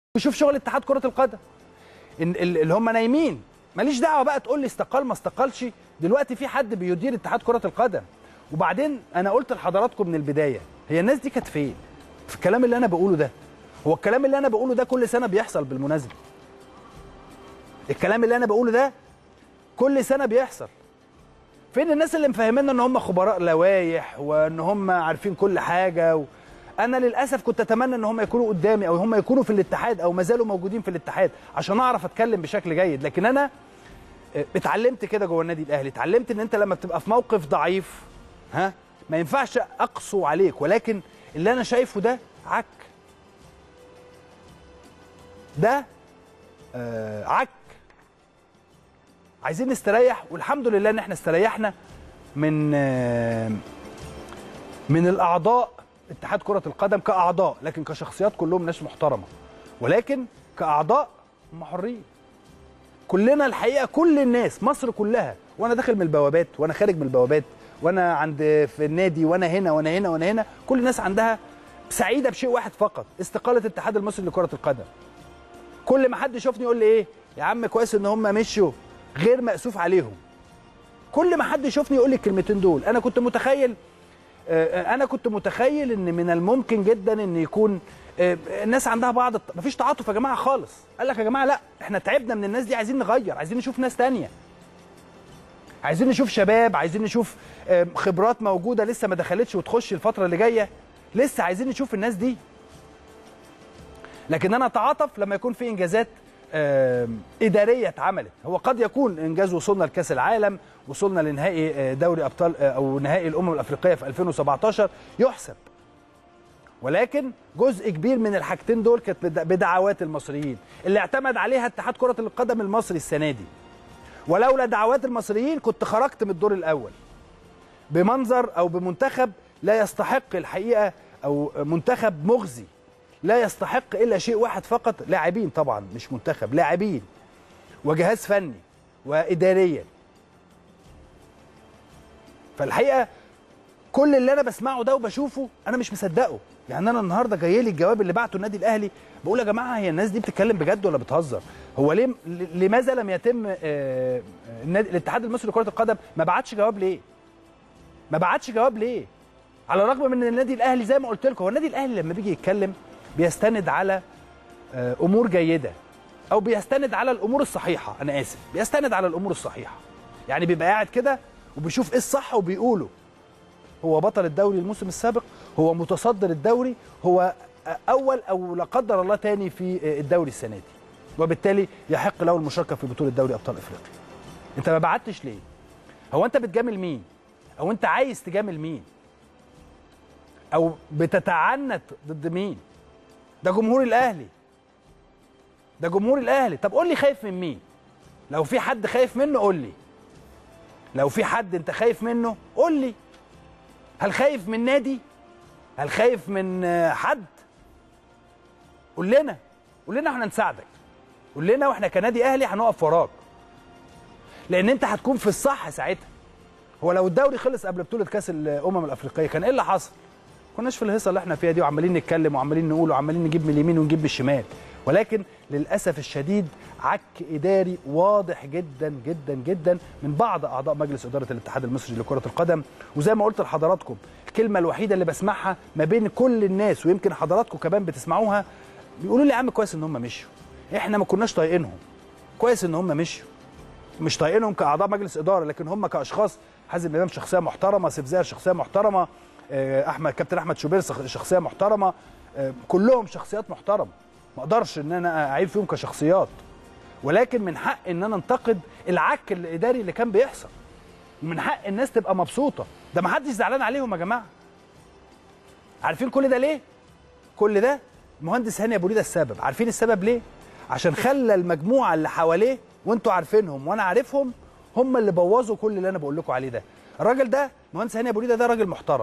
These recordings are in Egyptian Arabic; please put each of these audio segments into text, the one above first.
وشوف شغل اتحاد كره القدم إن- ال- اللي هم نايمين ماليش دعوه بقى تقول لي استقال ما استقالش دلوقتي في حد بيدير اتحاد كره القدم وبعدين انا قلت لحضراتكم من البدايه هي الناس دي كانت فين في الكلام اللي انا بقوله ده هو الكلام اللي انا بقوله ده كل سنه بيحصل بالمناسبه الكلام اللي انا بقوله ده كل سنه بيحصل فين الناس اللي مفهمينا ان هم خبراء لوايح وان هم عارفين كل حاجه و... انا للاسف كنت اتمنى ان هم يكونوا قدامي او هم يكونوا في الاتحاد او ما زالوا موجودين في الاتحاد عشان اعرف اتكلم بشكل جيد لكن انا آه، اتعلمت كده جوه النادي الاهلي اتعلمت ان انت لما بتبقى في موقف ضعيف ها ما ينفعش اقسو عليك ولكن اللي انا شايفه ده عك ده آه عك عايزين نستريح والحمد لله ان احنا استريحنا من آه، من الاعضاء اتحاد كره القدم كاعضاء لكن كشخصيات كلهم ناس محترمه ولكن كاعضاء هم حرين كلنا الحقيقه كل الناس مصر كلها وانا داخل من البوابات وانا خارج من البوابات وانا عند في النادي وانا هنا وانا هنا وانا هنا كل الناس عندها سعيده بشيء واحد فقط استقاله الاتحاد المصري لكره القدم كل ما حد يشوفني يقول لي ايه يا عم كويس ان هم مشوا غير مأسوف عليهم كل ما حد يشوفني يقول لي الكلمتين دول انا كنت متخيل آه، انا كنت متخيل ان من الممكن جدا ان يكون آه، الناس عندها بعض الت- مفيش تعاطف يا جماعه خالص قال لك يا جماعه لا احنا تعبنا من الناس دي عايزين نغير عايزين نشوف ناس تانية عايزين نشوف شباب عايزين نشوف آه، خبرات موجوده لسه ما دخلتش وتخش الفتره اللي جايه لسه عايزين نشوف الناس دي لكن انا اتعاطف لما يكون في انجازات آم، اداريه اتعملت هو قد يكون انجاز وصلنا لكاس العالم وصلنا لنهائي آه، دوري ابطال آه، او نهائي الامم الافريقيه في 2017 يحسب ولكن جزء كبير من الحاجتين دول كانت بد- بدعوات المصريين اللي اعتمد عليها اتحاد كره القدم المصري السنه دي ولولا دعوات المصريين كنت خرجت من الدور الاول بمنظر او بمنتخب لا يستحق الحقيقه او منتخب مغزي لا يستحق الا شيء واحد فقط لاعبين طبعا مش منتخب لاعبين وجهاز فني واداريا فالحقيقه كل اللي انا بسمعه ده وبشوفه انا مش مصدقه يعني انا النهارده جاي لي الجواب اللي بعته النادي الاهلي بقول يا جماعه هي الناس دي بتتكلم بجد ولا بتهزر هو ليه ل- لماذا لم يتم آه، النادي الاتحاد المصري لكره القدم ما بعتش جواب ليه ما بعتش جواب ليه على الرغم من ان النادي الاهلي زي ما قلت لكم هو النادي الاهلي لما بيجي يتكلم بيستند على آه، امور جيده او بيستند على الامور الصحيحه انا اسف بيستند على الامور الصحيحه يعني بيبقى قاعد كده وبيشوف ايه الصح وبيقوله هو بطل الدوري الموسم السابق هو متصدر الدوري هو اول او لا قدر الله تاني في الدوري السنه دي وبالتالي يحق له المشاركه في بطوله دوري ابطال افريقيا انت ما بعتش ليه هو انت بتجامل مين او انت عايز تجامل مين او بتتعنت ضد مين ده جمهور الاهلي ده جمهور الاهلي طب قول لي خايف من مين لو في حد خايف منه قول لي لو في حد انت خايف منه قول لي هل خايف من نادي هل خايف من آه، حد قول لنا قول لنا احنا نساعدك قول لنا واحنا كنادي اهلي هنقف وراك لان انت هتكون في الصح ساعتها هو لو الدوري خلص قبل بطوله كاس الامم الافريقيه كان ايه اللي حصل كناش في الهيصه اللي احنا فيها دي وعمالين نتكلم وعمالين نقول وعمالين نجيب من اليمين ونجيب من الشمال ولكن للاسف الشديد عك اداري واضح جدا جدا جدا من بعض اعضاء مجلس اداره الاتحاد المصري لكره القدم وزي ما قلت لحضراتكم الكلمه الوحيده اللي بسمعها ما بين كل الناس ويمكن حضراتكم كمان بتسمعوها بيقولوا لي يا عم كويس ان هم مشوا احنا ما كناش طايقينهم كويس ان هم مشوا مش طايقينهم كاعضاء مجلس اداره لكن هم كاشخاص حازم امام شخصيه محترمه سيف زاهر شخصيه محترمه آه، احمد كابتن احمد شوبير شخ- شخصيه محترمه آه، كلهم شخصيات محترمه ما اقدرش ان انا اعيب فيهم كشخصيات ولكن من حق ان انا انتقد العك الاداري اللي كان بيحصل ومن حق الناس تبقى مبسوطه ده ما حدش زعلان عليهم يا جماعه عارفين كل ده ليه كل ده المهندس هاني ابو ريده السبب عارفين السبب ليه عشان خلى المجموعه اللي حواليه وانتوا عارفينهم وانا عارفهم هم اللي بوظوا كل اللي انا بقول لكم عليه ده الراجل ده مهندس هاني ابو ريده ده راجل محترم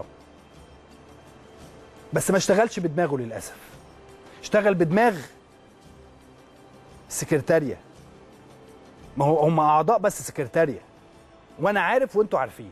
بس ما اشتغلش بدماغه للاسف اشتغل بدماغ السكرتاريه ما هو هم اعضاء بس سكرتاريه وانا عارف وانتوا عارفين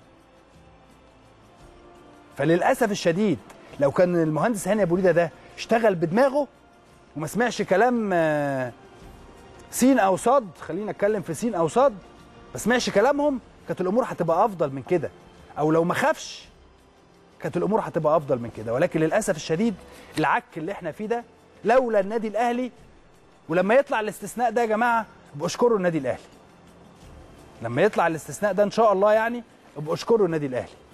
فللاسف الشديد لو كان المهندس هاني ابو ريده ده اشتغل بدماغه وما سمعش كلام آه، سين او صاد خلينا نتكلم في سين او صاد ما سمعش كلامهم كانت الامور هتبقى افضل من كده او لو ما خافش كانت الامور هتبقى افضل من كده ولكن للاسف الشديد العك اللي احنا فيه ده لولا النادي الاهلي ولما يطلع الاستثناء ده يا جماعه ابقوا اشكروا النادي الاهلي لما يطلع الاستثناء ده ان شاء الله يعني ابقوا اشكروا النادي الاهلي